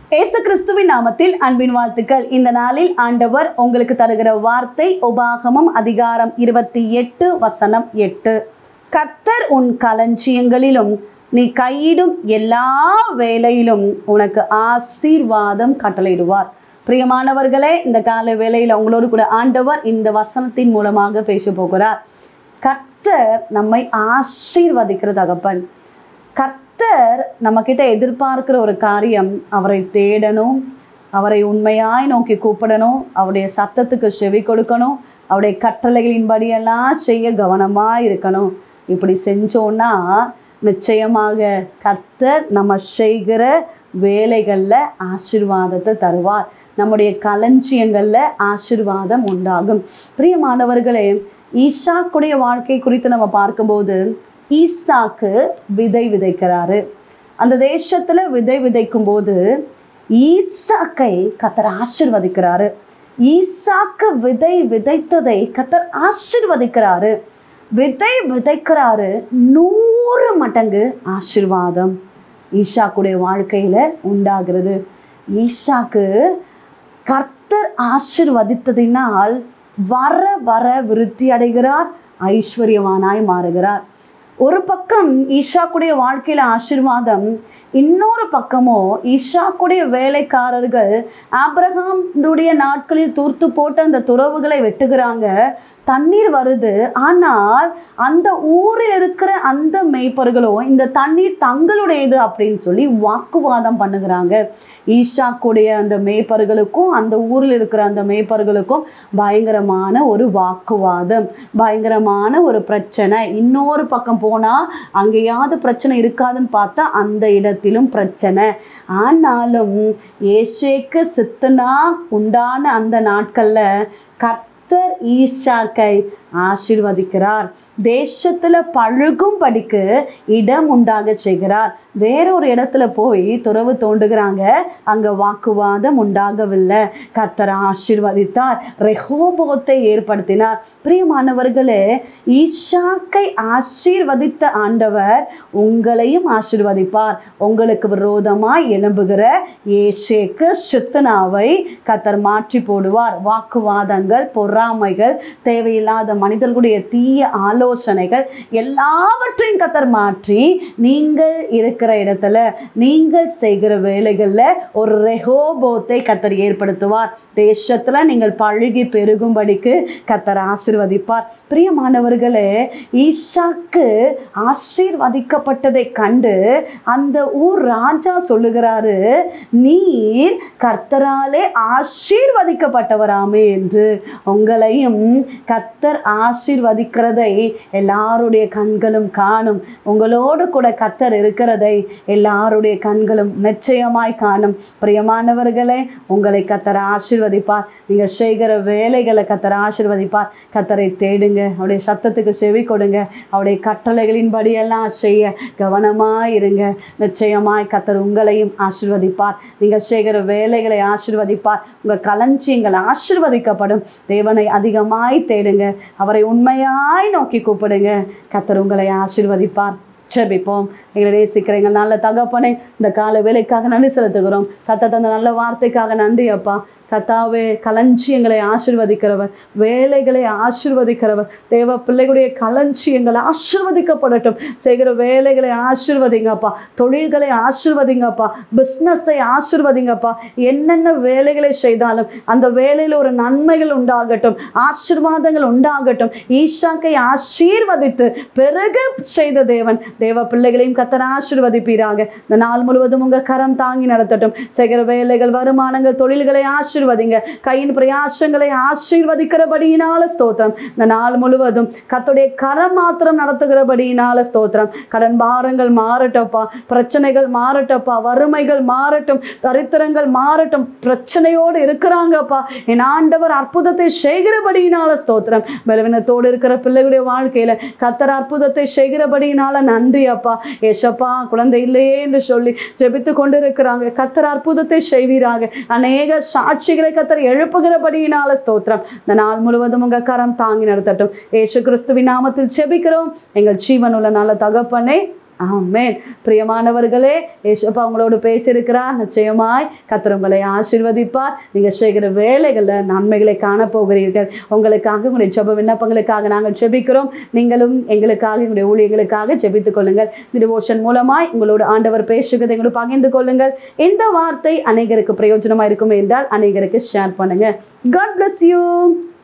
ஏசு கிறிஸ்துவின் நாமத்தில் அன்பின் வாழ்த்துக்கள் இந்த நாளில் ஆண்டவர் உங்களுக்கு தருகிற வார்த்தை உபாகமம் அதிகாரம் இருபத்தி எட்டு வசனம் எட்டு கர்த்தர் உன் களஞ்சியங்களிலும் நீ கையிடும் எல்லா வேலையிலும் உனக்கு ஆசீர்வாதம் கட்டளையிடுவார் பிரியமானவர்களே இந்த கால வேளையில் உங்களோடு கூட ஆண்டவர் இந்த வசனத்தின் மூலமாக பேச போகிறார் கர்த்தர் நம்மை ஆசீர்வதிக்கிற தகப்பன் கர்த்தர் நம்மக்கிட்ட எதிர்பார்க்கிற ஒரு காரியம் அவரை தேடணும் அவரை உண்மையாய் நோக்கி கூப்பிடணும் அவருடைய சத்தத்துக்கு செவி கொடுக்கணும் அவருடைய கட்டளைகளின்படியெல்லாம் செய்ய கவனமாக இருக்கணும் இப்படி செஞ்சோன்னா நிச்சயமாக கர்த்தர் நம்ம செய்கிற வேலைகளில் ஆசீர்வாதத்தை தருவார் நம்முடைய களஞ்சியங்களில் ஆசீர்வாதம் உண்டாகும் பிரியமானவர்களே ஈஷாக்குடைய வாழ்க்கை குறித்து நம்ம பார்க்கும்போது ஈசாக்கு விதை விதைக்கிறாரு அந்த தேசத்தில் விதை விதைக்கும் போது ஈசாக்கை கத்தர் ஆசிர்வதிக்கிறாரு ஈசாக்கு விதை விதைத்ததை கத்தர் ஆசிர்வதிக்கிறாரு விதை விதைக்கிறாரு நூறு மடங்கு ஆசிர்வாதம் ஈஷாக்குடைய வாழ்க்கையில் உண்டாகிறது ஈஷாக்கு கர்த்தர் ஆசிர்வதித்ததினால் வர வர விருத்தி அடைகிறார் ஐஸ்வர்யவானாய் மாறுகிறார் ஒரு பக்கம் ஈஷாக்குடைய வாழ்க்கையில் ஆசிர்வாதம் இன்னொரு பக்கமோ ஈஷாக்குடைய வேலைக்காரர்கள் ஆப்ரஹாமுடைய நாட்களில் தூர்த்து போட்ட அந்த துறவுகளை வெட்டுகிறாங்க தண்ணீர் வருது ஆனால் அந்த ஊரில் இருக்கிற அந்த மெய்ப்பர்களோ இந்த தண்ணீர் தங்களுடையது அப்படின்னு சொல்லி வாக்குவாதம் பண்ணுகிறாங்க ஈஷாக்குடைய அந்த மேய்ப்பர்களுக்கும் அந்த ஊரில் இருக்கிற அந்த மேய்ப்பர்களுக்கும் பயங்கரமான ஒரு வாக்குவாதம் பயங்கரமான ஒரு பிரச்சனை இன்னொரு பக்கம் போனால் அங்கேயாவது பிரச்சனை இருக்காதுன்னு பார்த்தா அந்த இடத்திலும் பிரச்சனை ஆனாலும் ஏசேக்கு சித்தனா உண்டான அந்த நாட்களில் கர்த்தர் ஈஷாக்கை ஆசிர்வதிக்கிறார் தேசத்தில் பழுகும்படிக்கு இடம் உண்டாக செய்கிறார் வேறொரு இடத்துல போய் துறவு தோண்டுகிறாங்க அங்கே வாக்குவாதம் உண்டாகவில்லை கர்த்தர் ஆசிர்வதித்தார் ரெஹோபோத்தை ஏற்படுத்தினார் பிரியமானவர்களே ஈஷாக்கை ஆசீர்வதித்த ஆண்டவர் உங்களையும் ஆசிர்வதிப்பார் உங்களுக்கு விரோதமாய் எழும்புகிற ஏஷேக்கு சித்தனாவை கத்தர் மாற்றி போடுவார் வாக்குவாதங்கள் பொறாமைகள் தேவையில்லாத மனிதர்களுடைய தீய ஆலோசனைகள் எல்லாவற்றையும் கத்தர் மாற்றி நீங்கள் இருக்கிற இடத்துல நீங்கள் செய்கிற வேலைகளில் ஒரு ரெஹோபோத்தை கத்தர் ஏற்படுத்துவார் தேசத்தில் நீங்கள் பழுகி பெருகும்படிக்கு கத்தர் ஆசிர்வதிப்பார் பிரியமானவர்களே ஈஷாக்கு ஆசீர்வதிக்கப்பட்டதை கண்டு அந்த ஊர் ராஜா சொல்லுகிறாரு நீர் கர்த்தராலே ஆசீர்வதிக்கப்பட்டவராமே என்று உங்களையும் கர்த்தர் ஆசீர்வதிக்கிறதை எல்லாருடைய கண்களும் காணும் உங்களோடு கூட கர்த்தர் இருக்கிறதை எல்லாருடைய கண்களும் நிச்சயமாய் காணும் பிரியமானவர்களே உங்களை கத்தர் ஆசீர்வதிப்பார் நீங்கள் செய்கிற வேலைகளை கத்தர் ஆசீர்வதிப்பார் கத்தரை தேடுங்க அவருடைய சத்தத்துக்கு செவி கொடுங்க அவருடைய கட்டளைகளின்படி எல்லாம் செய்ய கவனமாய் இருங்க நிச்சயமாய் கத்தர் உங்களையும் ஆசீர்வதிப்பார் நீங்கள் செய்கிற வேலைகளை ஆசீர்வதிப்பார் உங்கள் களஞ்சியங்கள் ஆசீர்வதிக்கப்படும் தேவனை அதிகமாய் தேடுங்க அவரை உண்மையாய் நோக்கி கூப்பிடுங்க கத்தர் உங்களை ஆசீர்வதிப்பார் ஜெபிப்போம் எங்களை நேசிக்கிற எங்கள் நல்ல தகப்பனை இந்த கால வேலைக்காக நன்றி செலுத்துகிறோம் கத்த தந்த நல்ல வார்த்தைக்காக நன்றி அப்பா கத்தாவே களஞ்சியங்களை ஆசிர்வதிக்கிறவர் வேலைகளை ஆசிர்வதிக்கிறவர் தேவ பிள்ளைகளுடைய களஞ்சியங்கள் ஆசிர்வதிக்கப்படட்டும் செய்கிற வேலைகளை ஆசிர்வதிங்கப்பா தொழில்களை ஆசிர்வதிங்கப்பா பிஸ்னஸை ஆசிர்வதிங்கப்பா என்னென்ன வேலைகளை செய்தாலும் அந்த வேலையில் ஒரு நன்மைகள் உண்டாகட்டும் ஆசிர்வாதங்கள் உண்டாகட்டும் ஈஷாக்கை ஆசீர்வதித்து பிறகு செய்த தேவன் தேவ பிள்ளைகளையும் கத்தர் ஆசிர்வதிப்பீராக இந்த நாள் முழுவதும் உங்கள் கரம் தாங்கி நடத்தட்டும் செய்கிற வேலைகள் வருமானங்கள் தொழில்களை ஆசிர்வதிங்க கையின் பிரயாசங்களை ஆசீர்வதிக்கிறபடியினால ஸ்தோத்திரம் இந்த நாள் முழுவதும் கத்துடைய கரம் மாத்திரம் நடத்துகிறபடியினால ஸ்தோத்திரம் கடன் பாரங்கள் மாறட்டப்பா பிரச்சனைகள் மாறட்டப்பா வறுமைகள் மாறட்டும் தரித்திரங்கள் மாறட்டும் பிரச்சனையோடு இருக்கிறாங்கப்பா என் ஆண்டவர் அற்புதத்தை செய்கிறபடியினால ஸ்தோத்திரம் பலவீனத்தோடு இருக்கிற பிள்ளைகளுடைய வாழ்க்கையில கத்தர் அற்புதத்தை செய்கிறபடியினால நன்றி அப்பா ஏசப்பா குழந்தை இல்லையே என்று சொல்லி ஜெபித்து கொண்டு இருக்கிறாங்க கத்தர் அற்புதத்தை செய்வீராக அநேக சாட்சிகளை கத்தர் எழுப்புகிறபடியினால ஸ்தோத்திரம் இந்த நாள் முழுவதும் உங்க கரம் தாங்கி நடத்தட்டும் ஏசு கிறிஸ்துவின் நாமத்தில் ஜெபிக்கிறோம் எங்கள் ஜீவனுள்ள நல்ல தகப்பனே ஆமென் பிரியமானவர்களே ஏசப்பா உங்களோடு பேசியிருக்கிறார் நிச்சயமாய் கர்த்தர் உங்களை ஆசீர்வதிப்பார் நீங்கள் செய்கிற வேலைகளில் நன்மைகளை காணப்போகிறீர்கள் உங்களுக்காக உங்களுடைய ஜெப விண்ணப்பங்களுக்காக நாங்கள் ஜெபிக்கிறோம் நீங்களும் எங்களுக்காக எங்களுடைய ஊழியர்களுக்காக ஜெபித்துக் கொள்ளுங்கள் டிவோஷன் மூலமாய் உங்களோடு ஆண்டவர் பேசுகிறதை எங்களோடு பகிர்ந்து கொள்ளுங்கள் இந்த வார்த்தை அநேகருக்கு பிரயோஜனமாக இருக்கும் என்றால் அநேகருக்கு ஷேர் பண்ணுங்க காட் bless you